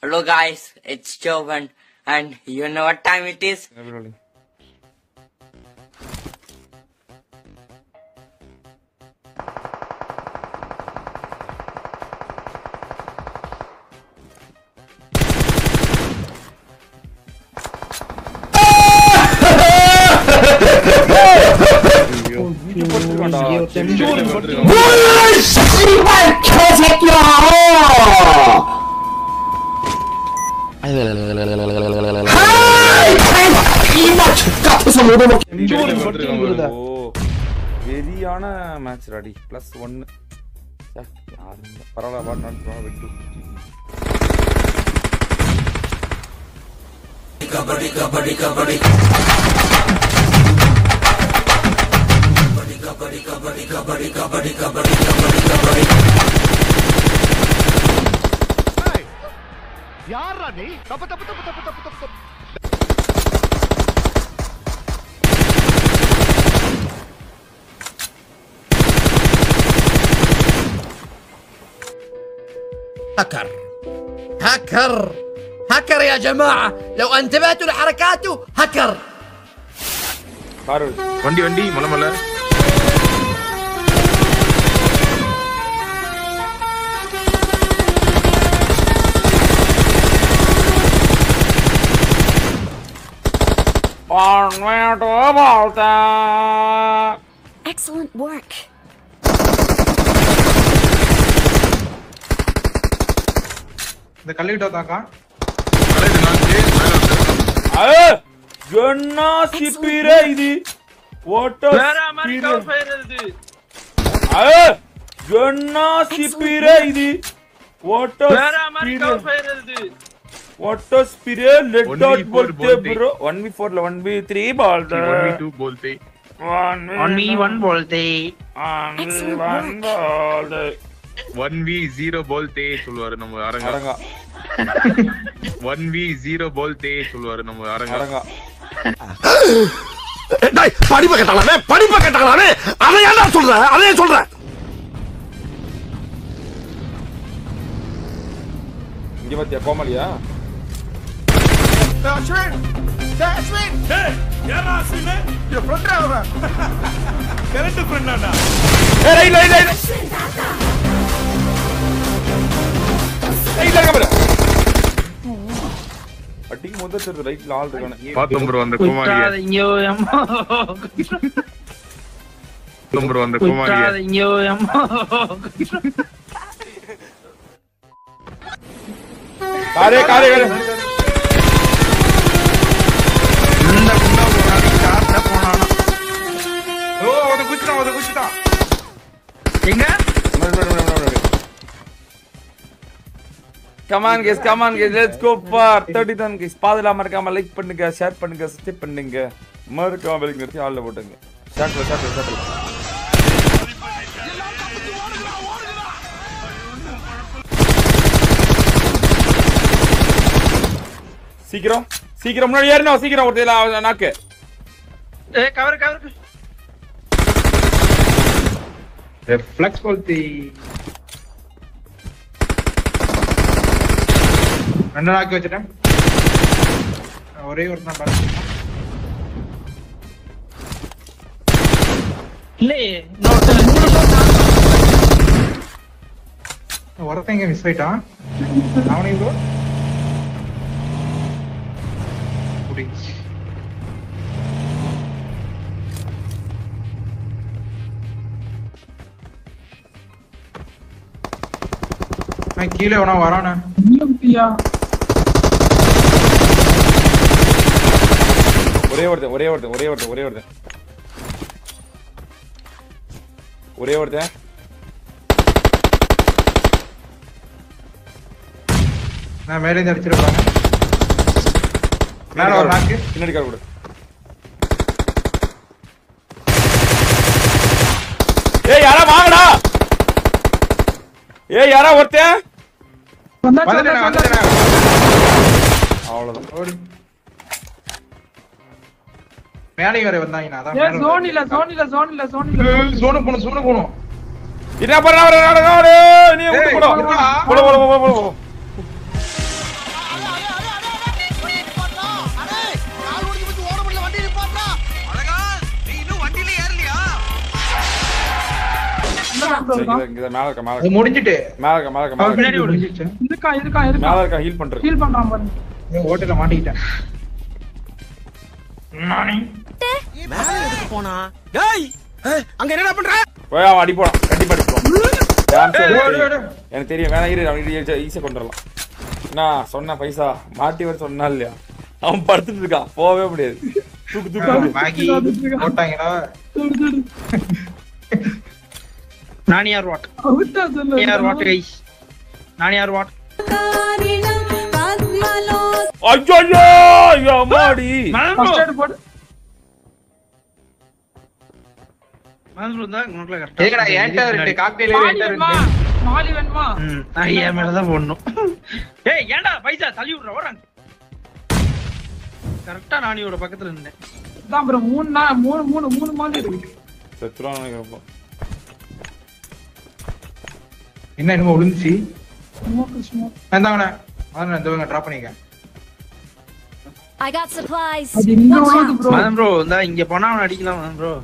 Hello guys, it's Jovan and you know what time it is? ஓ வெறியான match ராடி plus ஒன்னு பரவாயில்ல பாட்டு நடத்துறோம் விட்டு யாரா நீ தப்பு தப்பு தப்பு தப்பு தப்பு தப்பு தப்பு هكر هكر هكر يا جماعة لو انتبهتوا لحركاته هكر கார் வண்டி வண்டி மலை மலை Excellent work. இந்த கல்லிட்டோ தாக்கா என்ன சிப்பிர இது ஓட்டோ என்ன சிப்பிர இது ஓட்டோ ஓட்டோ ஸ்பிரே லெட் One v அவுட் four போல்தே bolte. ப்ரோ 1v4 ல 1v3 பால் वन टू बोलते ஒன் வி ஒன் போல்தே Excellent ஒன் work. பால் ஒன் வி ஜீரோ போல்தே சொல்லுவாரு நம்ம அரங்க அரங்கா ஒன் வி ஜீரோ போல்தே சொல்லுவாரு நம்ம அரங்க அரங்கா படிப்பை கட்டலாமே படிப்பை கட்டலாமே அதை ஏன்டா சொல்ற அதே சொல்ற இங்க பாத்தியா கோமாளியா ஏய் ரைட் ரைட் ரைட் ஏய் இல்ல கபர அடிக்கு மொத தெரியுது ரைட்ல ஆள் இருக்கானே பார்த்தோம் ப்ரோ அந்த குமாரிய பார்த்தோம் ப்ரோ அந்த குமாரிய காரே காரே காரே ஓ அத குச்சிட்டான் அத குச்சிட்டான் come on guys come on guys let's go for 30 guys பாதலாம் மறக்காம லைக் பண்ணுங்க ஷேர் பண்ணுங்க சப்ஸ்கிரைப் பண்ணுங்க மறக்காம பெல் நிறுத்தி ஆல்ல போட்டுங்க ஷாட்ல ஷாட்ல ஷாட்ல சீக்கிரம் சீக்கிரம் முன்னாடி ஏறணும் சீக்கிரம் ஒரு நாக்கு ஏ கவர் கவர் ரிஃப்ளெக்ஸ் போல்தி ரெண்டு நாக்கி வச்சிட்டேன் ஒரே ஒரு நான் பாத்து ஒருத்தன் இங்க மிஸ் ஆயிட்டான் அவனையும் ப்ரோ புடிச்சு நான் கீழே வேணா வரானே ஒரே ஒருத்தன் ஒரே ஒருத்தன் ஒரே ஒருத்தன் ஒரே ஒருத்தன் ஒரே ஒருத்தன் நான் மேலே இருந்து அடிச்சிருப்பாங்க மேல ஒரு நாக்கு பின்னாடி கால் கொடு ஏய் யாரா வாங்கடா ஏய் யாரா ஒருத்தன் வந்துட்டேன் வந்துட்டேன் அவ்வளவுதான் ஓடி மேலே வரை வந்தாங்க அதான் மேல சோனில சோனில சோனில சோனில ஏய், சோனு போணும் சோனு போணும் என்ன பண்ண வர நாடு நீ விட்டு போடா ஏய், போட போட போட போட bro சரி, இருக்கான் இங்க இங்க மேல இருக்க மேல அது இருக்க முடிஞ்சிட்டு மேல இருக்க மேல இருக்க மேல அவன் இருக்க பின்னாடி முடிஞ்சிச்சு இருக்கான் இருக்கான் இருக்கான் மேல இருக்க ஹீல் பண்றது ஹீல் பண்றான் பாருங்க ஓட்டல மாட்டிக்கிட்டேன் போய் அவன் அடிப்போம் கண்டிப்பா அடிப்போம் Damn sure ஓடு, எனக்கு ஓடு. தெரியும். எனக்கு தெரியும் வேணா இரு அவன் ஈஸியா கொண்டு வரலாம் நான் சொன்ன பைசா மாட்டி வர சொன்னா இல்லையா அவன் படுத்துட்டு இருக்கான் போகவே முடியாது தூக்கு தூக்கு தூக்கு. மேகி போட்டாங்கடா தூடு, தூடு. நானியார் வாட் அவுட்டா சொல்லு. நானியார் வாட் கைஸ் நானியார் வாட் ஐயோ ஐயோ அம்மாடி First aid போடு. மனசுல இருந்தா உனக்குள்ள ஏங்கடா ஏன்டா ரெண்டு காக்டெயில் மாலி ஏன்டா வேணுமா? ரெண்டு மாலி வேணுமா? ம் நான் என் மேலதான் போடணும் ஏய் ஏன்டா பைசா தள்ளி விடுற ஓடுறாங்க கரெக்டா நானியோட பக்கத்துல இருந்தேன் இதான் bro, மூணு நா- மூணு மூணு மூணு மாலி இருக்கு செத்துருவான் நினைக்கிறப்போ என்ன என்னமோ விழுந்துச்சு Smoke, smoke. வந்தாங்கண்ணே வாங்க இந்த டிராப் பண்ணிக்க I got supplies. அது இங்க Watch உள்ளது out. bro. மதன் ப்ரோ இந்தா இங்க போனா அவன் அடிக்கலாம் மதன் ப்ரோ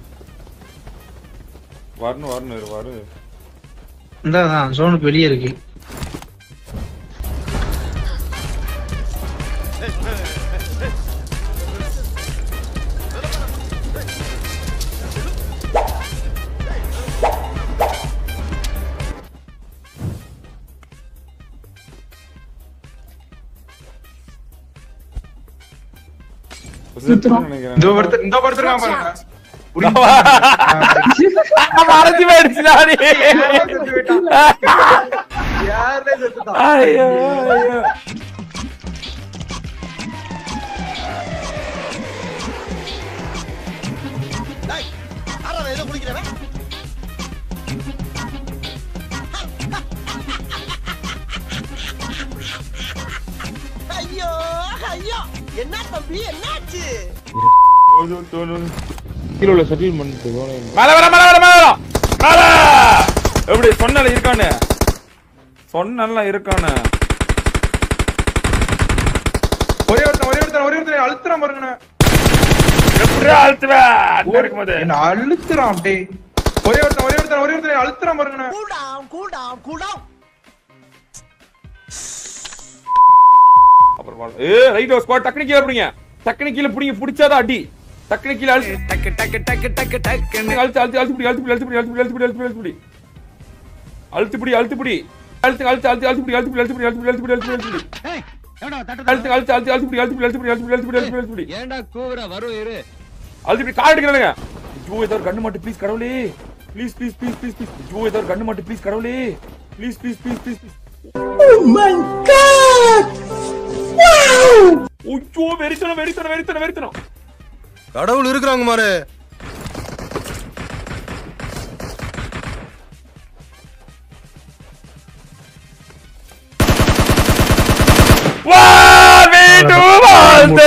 வரணும் வரணும் இரு, வரு இந்த தான் சோனுக்கு வெளியே இருக்கு செத்துருவான் நினைக்கிறேன் இந்த ஒருத்தர் இந்த ஒருத்தர் Watch பாருங்க out. மறைஞ்சு போயிடுச்சு நானே. யாருனே செத்துட்டான் ஐயோ ஐயோ கீழே உள்ள செட்டில்மெண்ட் மேல வர மேல வர மேல வர மேல எப்படி சொன்னல இருக்கானு சொன்னல இருக்கானு ஒரே ஒருத்தன் ஒரே ஒருத்தன் ஒரே ஒருத்தன் அழுத்துறான் பாருங்கண்ணே எப்படி அழுத்துவேன் அண்ணன் இருக்கும்போது என்ன அழுத்துறான் அப்படியே ஒரே ஒருத்தன் ஒரே ஒருத்தன் ஒரே ஒருத்தன் அழுத்துறான் பாருங்கண்ணே அப்புறம் பாரு. ஏ ரைட் ஸ்குவாட் டக்குனு கீழ பிடிங்க டக்குனு கீழ பிடிங்க பிடிச்சாதான் அடி டக்குனு கீழ அழுத்து டக்கு டக்கு டக்கு டக்கு டக்கு அழுத்து அழுத்து அழுத்து பிடி அழுத்து பிடி அழுத்து பிடி அழுத்து பிடி அழுத்து பிடி அழுத்து பிடி அழுத்து பிடி அழுத்து பிடி அழுத்து அழுத்து அழுத்து அழுத்து பிடி அழுத்து பிடி அழுத்து பிடி அழுத்து பிடி அழுத்து பிடி அழுத்து பிடி அழுத்து பிடி அழுத்து அழுத்து அழுத்து அழுத்து பிடி அழுத்து பிடி அழுத்து பிடி அழுத்து பிடி அழுத்து பிடி அழுத்து பிடி அழுத்து பிடி ஏன்டா கூவுற வரும் இரு அழுத்து பிடி கால் எடுக்கலங்க ஐயோ ஏதோ ஒரு கண்ணு மாட்டு ப்ளீஸ் கடவுளே please please please please please ஐயோ ஏதோ ஒரு கண்ணு மாட்டு ப்ளீஸ் கடவுளே please please please please please ஐயோ வெறித்தனம் வெறித்தனம் வெறித்தனம் வெறித்தனம் கடவுள் இருக்கிறாங்க மாரு வா வீட்டு வாழ்த்து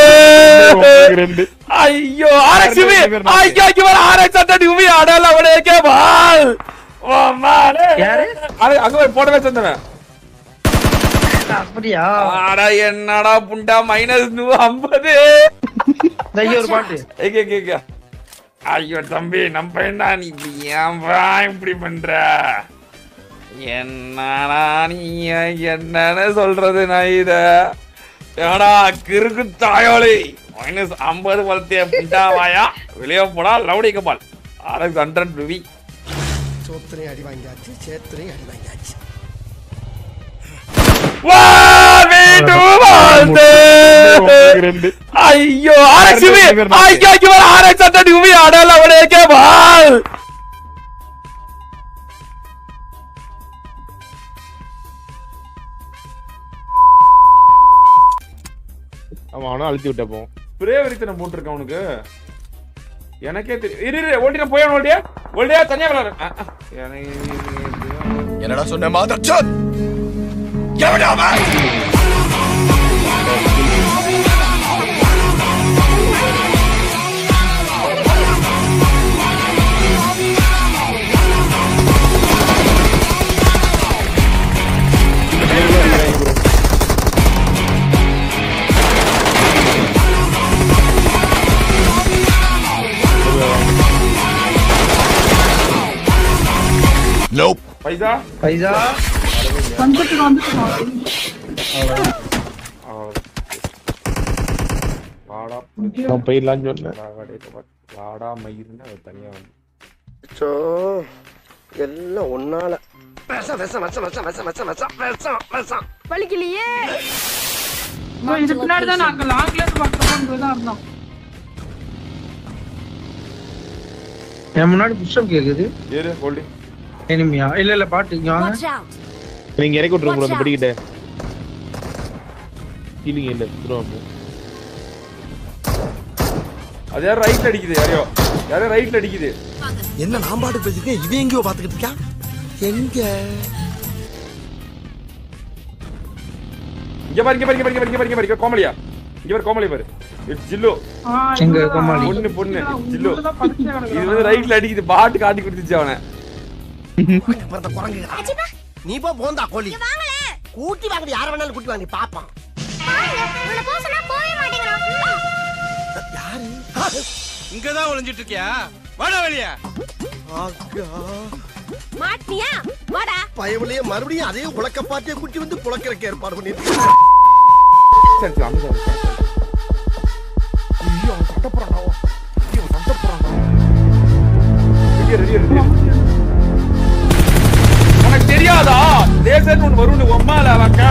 ஐயோ ஆரக்ஷிவி ஐயோ இங்க வர ஆரக்ஷ் அந்த டிவி அடல அவனே பால் ஓ மாலே யாரு? அட அங்க போய் போடவே சந்தன அப்படியா அட என்னடா புண்டா மைனஸ் 50 இந்த இங்க ஒரு பாட்டு ஏங்க ஏங்க ஐயோ தம்பி நம்ம என்ன நீ இப்படி ஏன்பா இப்படி பண்ற என்னடா நீ என்னன்னு சொல்றது நான் இத ஏடா கிறுக்கு தாயோலி மைனஸ் ஐம்பது வளர்த்திய புண்டாவாயா வெளியே போடா லவுடி கபால் ஆர்எக்ஸ் ஹண்ட்ரட் ருவி சோத்திரையும் அடி வாங்கியாச்சு சேத்திரையும் அடி வாங்கியாச்சு வா வீட்டு வாழ்த்து ஐயோ ஆர்எக்ஸ் ஐயோ இங்க வர ஆர்எக்ஸ் ஹண்ட்ரட் ருவி அடல அவனே பால் அவன் அவனும் அழுத்தி விட்டப்போ ஸ்ப்ரே வெறித்தனம் போட்டிருக்கான் அவனுக்கு எனக்கே தெரியும் இரு இரு ஓல்டியா போய் ஓல்டியா ஓல்டியா தனியா விளாடு என்னடா சொன்ன மாதர் சோத் எவடா அவன் Nope. பைசா பைசா வந்துட்டு வந்துட்டு அவ்வளவுதான். வாடா நான் போயிடலாம்னு சொன்னேன் வாடா, வாடா, வாடா மயிருன்னு அது தனியா வந்து சோ எல்லாம் ஒன்னால விஷம் விஷம் விஷம் விஷம் விஷம் விஷம் விஷம் விஷம் விஷம் வலிக்கலையே இது பின்னாடி தான் நாங்க லாங்ல இருந்து பார்க்கறோம் தான் இருந்தோம் என் முன்னாடி புஷ்அப் கேக்குது ஏறு ஹோல்டு எனிமியா இல்ல இல்ல பாட்டு இங்க வாங்க Watch out. நீங்க இறக்கி விட்டுருங்க bro, அந்த Watch out. படிக்கிட்ட ஹீலிங் இல்ல திரும்ப அது யாரும் ரைட்ல அடிக்குது யாரையோ யாரோ ரைட்ல அடிக்குது என்ன நான் பாட்டு பேசிருக்கேன் இவன் எங்கேயோ பாத்துக்கிட்டு இருக்கா எங்க இங்க பாரு இங்க பாரு இங்க பாரு இங்க பாரு இங்க பாரு இங்க பாரு இங்க கோமலியா இங்க பாரு கோமலி பாரு இது ஜில்லு ஆ, எங்க இதுதான். கோமாளி? பொண்ணு பொண்ணு ஜில்லு இதுதான் படிச்சே இது கிடக்குறான். வந்து ரைட்ல அடிக்குது பாட்டு காட்டி கொடுத்துச்சு அவனை பிறந்த குரங்கு நீ போ போந்தா கோழி கூட்டி வாங்கடி யார வேணாலும் கூட்டி வாங்கடி பாப்பான் யாரு இங்கதான் ஒளிஞ்சிட்டு இருக்கியா வாடா வெளிய ஆகா மாட்டியா வாடா பயவுலயே மறுபடியும் அதே உலக்க பாட்டிய குட்டி வந்து புழக்கிறக்கு ஏற்பாடு பண்ணிட்டு சரி சரி அமைதி அமைதி, அமைதி. ஐயோ அவன் சண்டை போறான்டா அவன். ஐயோ, அவன் சண்டை போறான்டா ரெடியா ரெடியா ரெடியா உனக்கு தெரியாதா லேசர்னு ஒண்ணு வரும்னு உம்மால அவக்க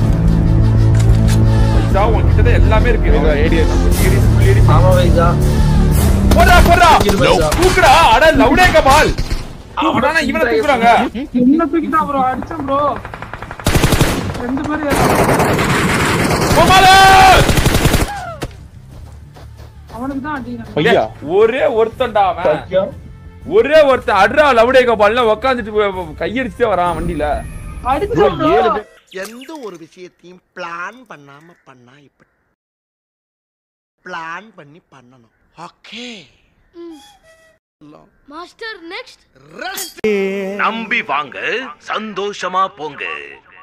பைசா உன்கிட்ட தான் எல்லாமே இருக்கு பைசா, ADS. புள்ளி அடி, புள்ளி அடி. ஆமா பைசா போடுறா போடுறா இரு பைசா. தூக்குடா அட லவுடே கபால் தூக்குறானா இவனை தூக்குறாங்க என்ன தூக்கிட்டான் ப்ரோ அடிச்சேன் ப்ரோ ரெண்டு பேரும் கோமால அவனுக்கு தான் அடிக்கிறான் பையா ஒரே ஒருத்தன்டா அவன் ஒரே ஒருத்தன் அட்ரா லவுடே கபால்ல உட்காந்துட்டு கையடிச்சுட்டே வரான் வண்டியில அடிச்சேன் ப்ரோ ஏழு பேர் எந்த ஒரு விஷயத்தையும் பிளான் பண்ணாம பண்ணா இப்படி பிளான் பண்ணி பண்ணணும் ஓகே மாஸ்டர் நெக்ஸ்ட் ரெஸ்ட் நம்பி வாங்க சந்தோஷமா போங்க